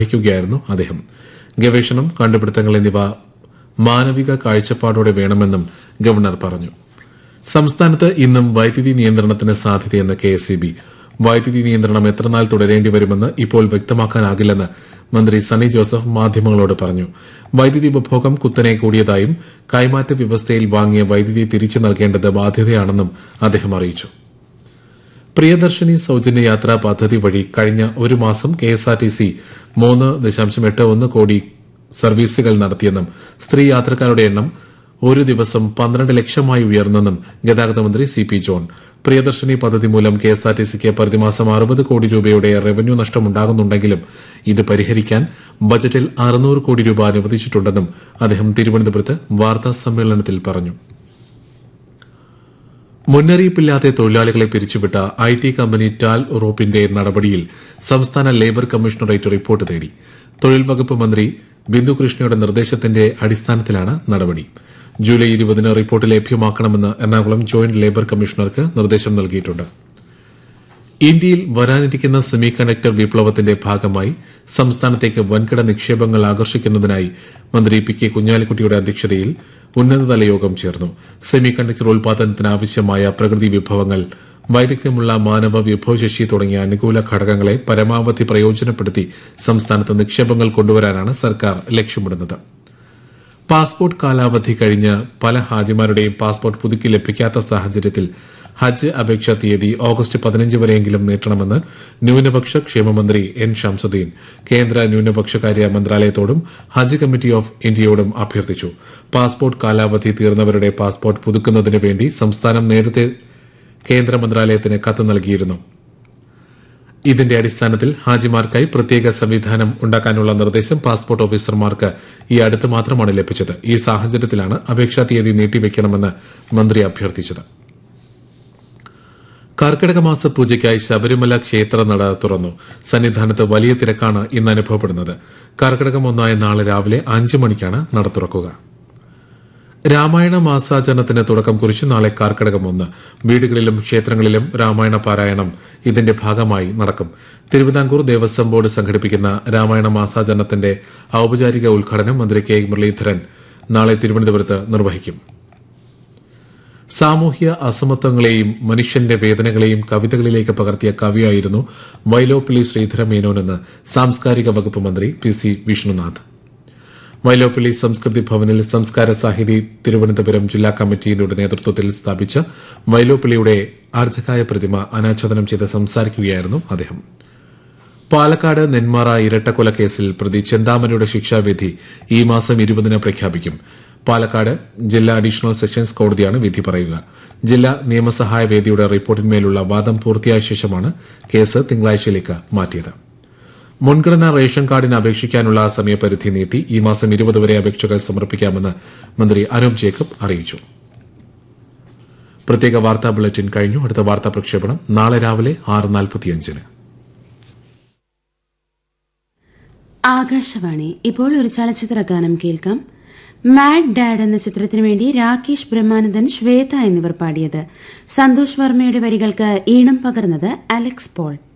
വഹിക്കുകയായിരുന്നു അദ്ദേഹം ഗവേഷണം കണ്ടുപിടുത്തങ്ങൾ എന്നിവ മാനവിക കാഴ്ചപ്പാടോടെ വേണമെന്നും ഗവർണർ പറഞ്ഞു സംസ്ഥാനത്ത് ഇന്നും വൈദ്യുതി നിയന്ത്രണത്തിന് സാധ്യതയെന്ന് കെ എസ് ബി വൈദ്യുതി നിയന്ത്രണം എത്രനാൾ തുടരേണ്ടി വരുമെന്ന് ഇപ്പോൾ വ്യക്തമാക്കാനാകില്ലെന്ന് മന്ത്രി സണ്ണി ജോസഫ് മാധ്യമങ്ങളോട് പറഞ്ഞു വൈദ്യുതി ഉപഭോഗം കുത്തനെ കൂടിയതായും കൈമാറ്റ വ്യവസ്ഥയിൽ വാങ്ങിയ വൈദ്യുതി തിരിച്ചു നൽകേണ്ടത് ബാധ്യതയാണെന്നും അദ്ദേഹം അറിയിച്ചു പ്രിയദർശിനി സൌജന്യ യാത്രാ പദ്ധതി വഴി കഴിഞ്ഞ ഒരു മാസം കെഎസ്ആർടിസി മൂന്ന് ദശാംശം എട്ട് ഒന്ന് കോടി സർവീസുകൾ നടത്തിയെന്നും സ്ത്രീ യാത്രക്കാരുടെ എണ്ണം ഒരു ദിവസം പന്ത്രണ്ട് ലക്ഷമായി ഉയർന്നെന്നും ഗതാഗത മന്ത്രി സി പി ജോൺ പ്രിയദർശിനി പദ്ധതി മൂലം കെഎസ്ആർടിസിക്ക് പ്രതിമാസം അറുപത് കോടി രൂപയുടെ റവന്യൂ നഷ്ടമുണ്ടാകുന്നുണ്ടെങ്കിലും ഇത് പരിഹരിക്കാൻ ബജറ്റിൽ അറുന്നൂറ് കോടി രൂപ അനുവദിച്ചിട്ടുണ്ടെന്നും അദ്ദേഹം തിരുവനന്തപുരത്ത് വാർത്താ സമ്മേളനത്തിൽ പറഞ്ഞു മുന്നറിയിപ്പില്ലാതെ തൊഴിലാളികളെ പിരിച്ചുവിട്ട ഐ ടി കമ്പനി ടാൽ ഉറോപ്പിന്റെ നടപടിയിൽ സംസ്ഥാന ലേബർ കമ്മീഷണറേറ്റ് റിപ്പോർട്ട് തേടി തൊഴിൽ വകുപ്പ് മന്ത്രി ബിന്ദു കൃഷ്ണയുടെ നിർദ്ദേശത്തിന്റെ അടിസ്ഥാനത്തിലാണ് നടപടി ജൂലൈ ഇരുപതിന് റിപ്പോർട്ട് ലഭ്യമാക്കണമെന്ന് എറണാകുളം ജോയിന്റ് ലേബർ കമ്മീഷണർക്ക് നിർദ്ദേശം നൽകിയിട്ടുണ്ട് ഇന്ത്യയിൽ വരാനിരിക്കുന്ന സെമി കണ്ടക്ടർ വിപ്ലവത്തിന്റെ ഭാഗമായി സംസ്ഥാനത്തേക്ക് വൻകിട നിക്ഷേപങ്ങൾ ആകർഷിക്കുന്നതിനായി മന്ത്രി പി കെ കുഞ്ഞാലിക്കുട്ടിയുടെ അധ്യക്ഷതയിൽ ഉന്നതതല യോഗം ചേർന്നു സെമി കണ്ടക്ടർ ഉൽപാദനത്തിന് ആവശ്യമായ പ്രകൃതി വിഭവങ്ങൾ വൈദഗ്ധ്യമുള്ള മാനവ വിഭവശേഷി തുടങ്ങിയ അനുകൂല ഘടകങ്ങളെ പരമാവധി പ്രയോജനപ്പെടുത്തി സംസ്ഥാനത്ത് നിക്ഷേപങ്ങൾ കൊണ്ടുവരാനാണ് സർക്കാർ ലക്ഷ്യമിടുന്നത് പാസ്പോർട്ട് കാലാവധി കഴിഞ്ഞ് പല ഹാജിമാരുടെയും പാസ്പോർട്ട് പുതുക്കി ലഭിക്കാത്ത സാഹചര്യത്തിൽ ഹജ്ജ് അപേക്ഷാ തീയതി ഓഗസ്റ്റ് പതിനഞ്ച് വരെയെങ്കിലും നീട്ടണമെന്ന് ന്യൂനപക്ഷ ക്ഷേമമന്ത്രി എൻ ഷംസുദ്ദീൻ കേന്ദ്ര ന്യൂനപക്ഷകാര്യ മന്ത്രാലയത്തോടും ഹജ്ജ് കമ്മിറ്റി ഓഫ് ഇന്ത്യയോടും അഭ്യർത്ഥിച്ചു പാസ്പോർട്ട് കാലാവധി തീർന്നവരുടെ പാസ്പോർട്ട് പുതുക്കുന്നതിന് വേണ്ടി സംസ്ഥാനം നേരത്തെ കേന്ദ്ര മന്ത്രാലയത്തിന് കത്ത് നൽകിയിരുന്നു ഇതിന്റെ അടിസ്ഥാനത്തിൽ ഹാജിമാർക്കായി പ്രത്യേക സംവിധാനം ഉണ്ടാക്കാനുള്ള നിർദ്ദേശം പാസ്പോർട്ട് ഓഫീസർമാർക്ക് ഈ അടുത്ത് മാത്രമാണ് ലഭിച്ചത് ഈ സാഹചര്യത്തിലാണ് അപേക്ഷാ തീയതി നീട്ടിവെക്കണമെന്ന് മന്ത്രി അഭ്യർത്ഥിച്ചത് കർക്കിടക മാസ പൂജയ്ക്കായി ശബരിമല ക്ഷേത്ര നട തുറന്നു സന്നിധാനത്ത് വലിയ തിരക്കാണ് ഇന്ന് അനുഭവപ്പെടുന്നത് കർക്കിടകം ഒന്നായ നാളെ രാവിലെ അഞ്ച് മണിക്കാണ് നട തുറക്കുക രാമായണ മാസാചരണത്തിന് തുടക്കം കുറിച്ച് നാളെ കാർക്കിടകം ഒന്ന് വീടുകളിലും ക്ഷേത്രങ്ങളിലും രാമായണ പാരായണം ഇതിന്റെ ഭാഗമായി നടക്കും തിരുവിതാംകൂർ ദേവസ്വം ബോർഡ് സംഘടിപ്പിക്കുന്ന രാമായണ മാസാചരണത്തിന്റെ ഔപചാരിക ഉദ്ഘാടനം മന്ത്രി കെ മുരളീധരൻ നാളെ തിരുവനന്തപുരത്ത് നിർവഹിക്കും സാമൂഹ്യ അസമത്വങ്ങളെയും മനുഷ്യന്റെ വേദനകളെയും കവിതകളിലേക്ക് പകർത്തിയ കവിയായിരുന്നു വൈലോപ്പിള്ളി ശ്രീധര മേനോനെന്ന് സാംസ്കാരിക വകുപ്പ് മന്ത്രി പി സി വിഷ്ണുനാഥ് വൈലോപ്പിള്ളി സംസ്കൃതി ഭവനിൽ സംസ്കാര സാഹിതി തിരുവനന്തപുരം ജില്ലാ കമ്മിറ്റിയുടെ നേതൃത്വത്തിൽ സ്ഥാപിച്ച വൈലോപ്പിള്ളിയുടെ അർദ്ധകായ പ്രതിമ അനാച്ഛാദനം ചെയ്ത് സംസാരിക്കുകയായിരുന്നു അദ്ദേഹം പാലക്കാട് നെന്മാറ ഇരട്ടക്കൊലക്കേസിൽ പ്രതി ചെന്താമരയുടെ ശിക്ഷാവിധി ഈ മാസം ഇരുപതിന് പ്രഖ്യാപിക്കും പാലക്കാട് ജില്ലാ അഡീഷണൽ സെഷൻസ് കോടതിയാണ് വിധി പറയുക ജില്ലാ നിയമസഹായ വേദിയുടെ റിപ്പോർട്ടിന്മേലുള്ള വാദം പൂർത്തിയായ ശേഷമാണ് കേസ് തിങ്കളാഴ്ചയിലേക്ക് മാറ്റിയത് മുൻഗണനാ റേഷൻ കാർഡിന് അപേക്ഷിക്കാനുള്ള സമയപരിധി നീട്ടി ഈ മാസം ഇരുപത് വരെ അപേക്ഷകൾ സമർപ്പിക്കാമെന്ന് മന്ത്രി അനൂപ് ജേക്കബ് അറിയിച്ചു പ്രത്യേക വാർത്താ ബുള്ളറ്റിൻ കഴിഞ്ഞു അടുത്ത വാർത്താ പ്രക്ഷേപണം നാളെ രാവിലെ ആറ് നാൽപ്പത്തിയഞ്ചിന് ആകാശവാണി ഇപ്പോൾ ഒരു ചലച്ചിത്ര ഗാനം കേൾക്കാം മാഡ് ഡാഡ് എന്ന ചിത്രത്തിനു വേണ്ടി രാകേഷ് ബ്രഹ്മാനന്ദൻ ശ്വേത എന്നിവർ പാടിയത് സന്തോഷ് വർമ്മയുടെ വരികൾക്ക് ഈണം പകർന്നത് അലക്സ് പോൾ